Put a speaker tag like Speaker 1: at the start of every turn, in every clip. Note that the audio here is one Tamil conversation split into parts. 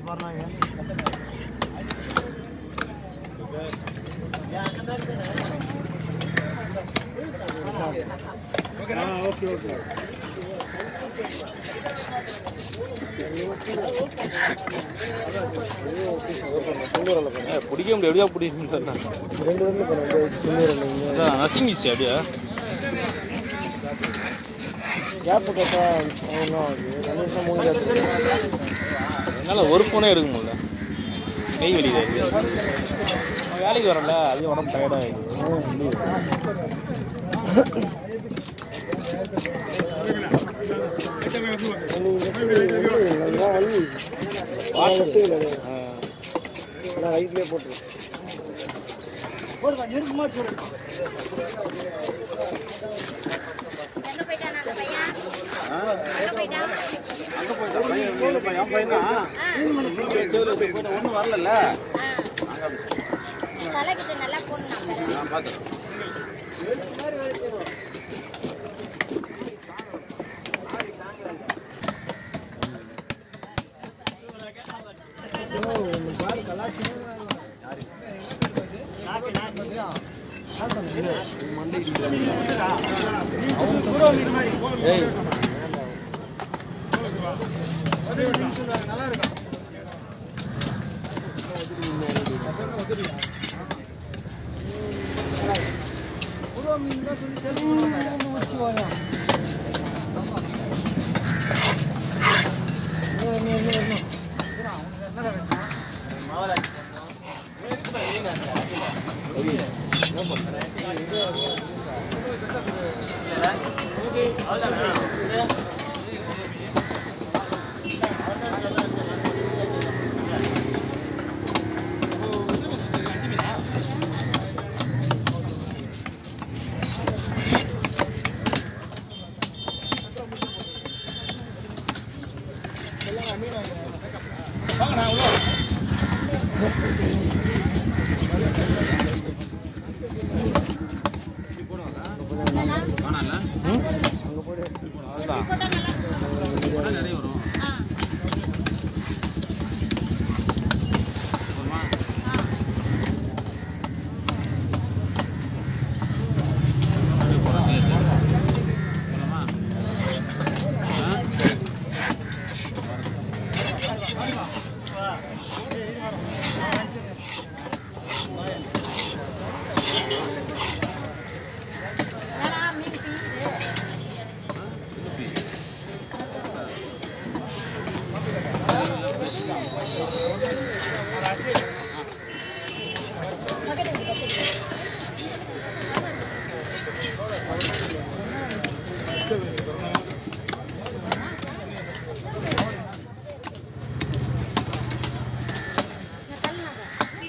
Speaker 1: பிடிக்க முடியும் எப்படியா பிடிக்கும் அதான் நசுங்கிச்சு அப்படியா என்னால் ஒரு ஃபோனே எடுக்க முடியல கை வலிக்குது அது. நான் வேலைக்கு வரல அதே உடம்பு டயர்டாகிடுது
Speaker 2: ரைட்லேயே போட்டு
Speaker 3: எங்க போயிட்டான் அந்த பையன் எங்க போயிட்டான்
Speaker 4: அங்கே போயிட்டா பையன் என் பையன் தான் ஒன்றும் வரல
Speaker 3: தலைக்கிட்ட நல்லா போடணும்
Speaker 4: நான் பார்த்தேன்
Speaker 1: ஏய்
Speaker 4: வேணாம்ல
Speaker 1: அதுதான்
Speaker 3: போட்டா நல்லா இருக்கும்
Speaker 4: போனால் நிறைய வரும்
Speaker 3: ஆ
Speaker 4: வருமா
Speaker 3: என்னடா மீன் பீஸு இங்க தள்ளுனாங்க.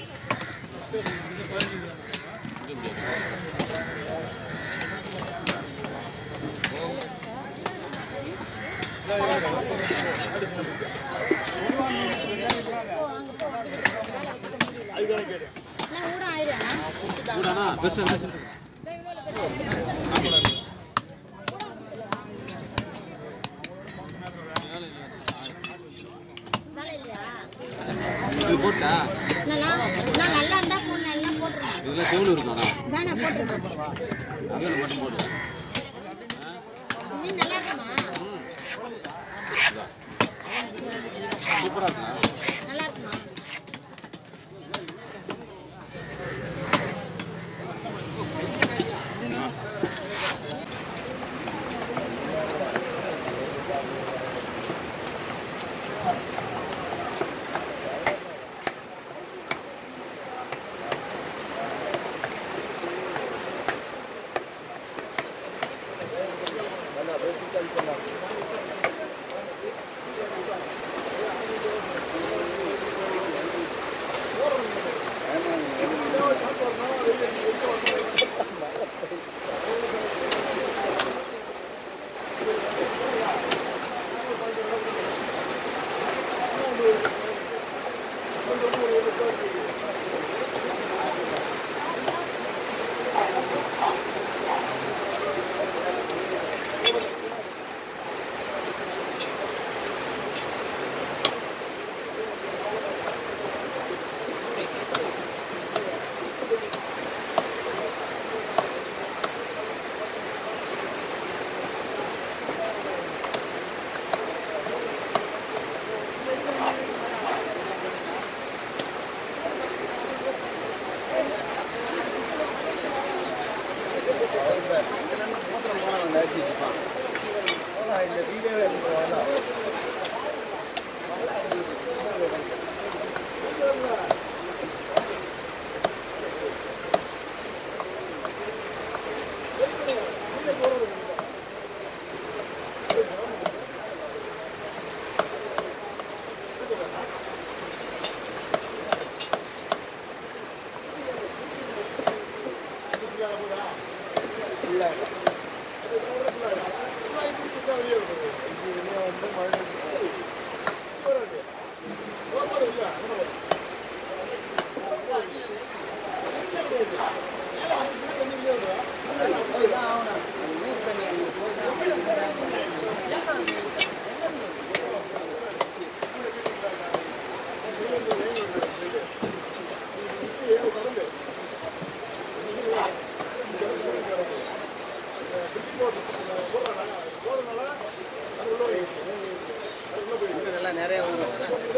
Speaker 3: போ, அங்க போ. நான் ஊட ஆயிடுவேன்
Speaker 4: கூடாண்ணா பெருசாக இருந்தா
Speaker 3: வேலை இல்லையா
Speaker 4: இது போட்டா
Speaker 3: நான் நான் நல்லா இருந்தா போன் எல்லாம் போட்டுருவேன்
Speaker 4: இதெல்லாம் செவில் இருக்கும் ஆனால்
Speaker 3: வேணாம் போட்டுருவேன்
Speaker 4: அங்கே மட்டும் போடு
Speaker 3: மீன் நல்லா இருக்குமா
Speaker 4: சூப்பராக இருக்கா
Speaker 3: நல்லா இருக்குமா
Speaker 2: நல்லா நிறைய வரும்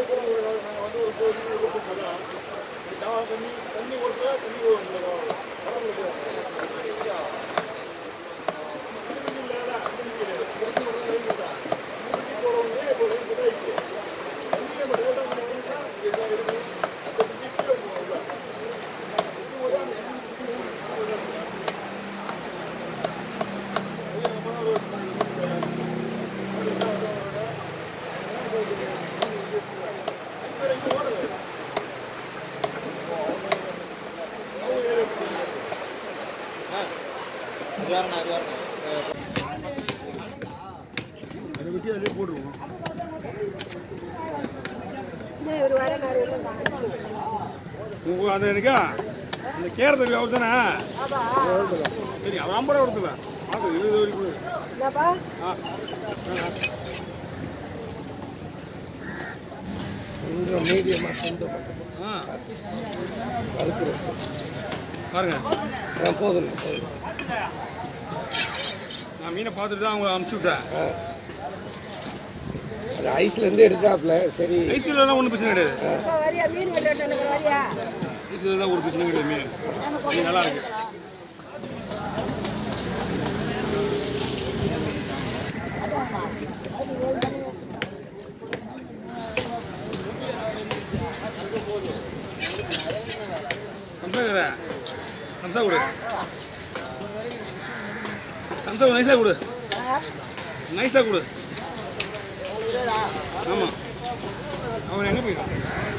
Speaker 4: அதை வெட்டி அதிலே போட்டுருவோம் உங்க அது இருக்கா இந்த கேர தருவி அவர் தானே சரி அவன் ஐம்பது ரூபா கொடுத்துல பார்த்து இருபது வரைக்கும் ஆ
Speaker 2: கொஞ்சம் மீடியமாக கொஞ்சம்
Speaker 4: ஆ
Speaker 2: வறுக்கிறோம்
Speaker 4: பாருங்க
Speaker 2: ஆ போதும் போதும்
Speaker 4: நான் மீனை பார்த்துட்டு தான் அவங்களை அனுப்பிச்சி விட்டேன்
Speaker 2: ஆ அது ஐஸ்லேருந்து எடுத்தாப்புல சரி
Speaker 4: ஐசியூலாம் ஒன்றும் பிரச்சனை கிடையாது ஐசியூல தான் ஒரு பிரச்சனை கிடையாது மீன் மீன் நல்லா இருக்கு சம்சா சம்சா கொடு சம்சா நைஸாக கொடு நைஸாக கொடு ஆமாம் அவன் எங்கே போயிருக்கான்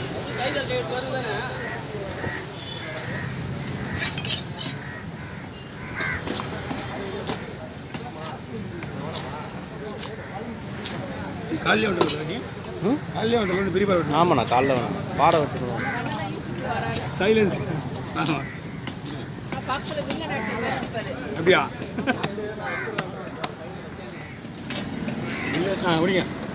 Speaker 4: காலையில் வந்துடுறா நீ
Speaker 1: ம்
Speaker 4: காலையில் வந்துடுற பெரிய பாரு
Speaker 1: ஆமாண்ணா காலைல வேணும் பாறை வச்சுருவோம்
Speaker 4: சைலன்ஸ் ஆமாம் அப்படியா ஆ முடிங்க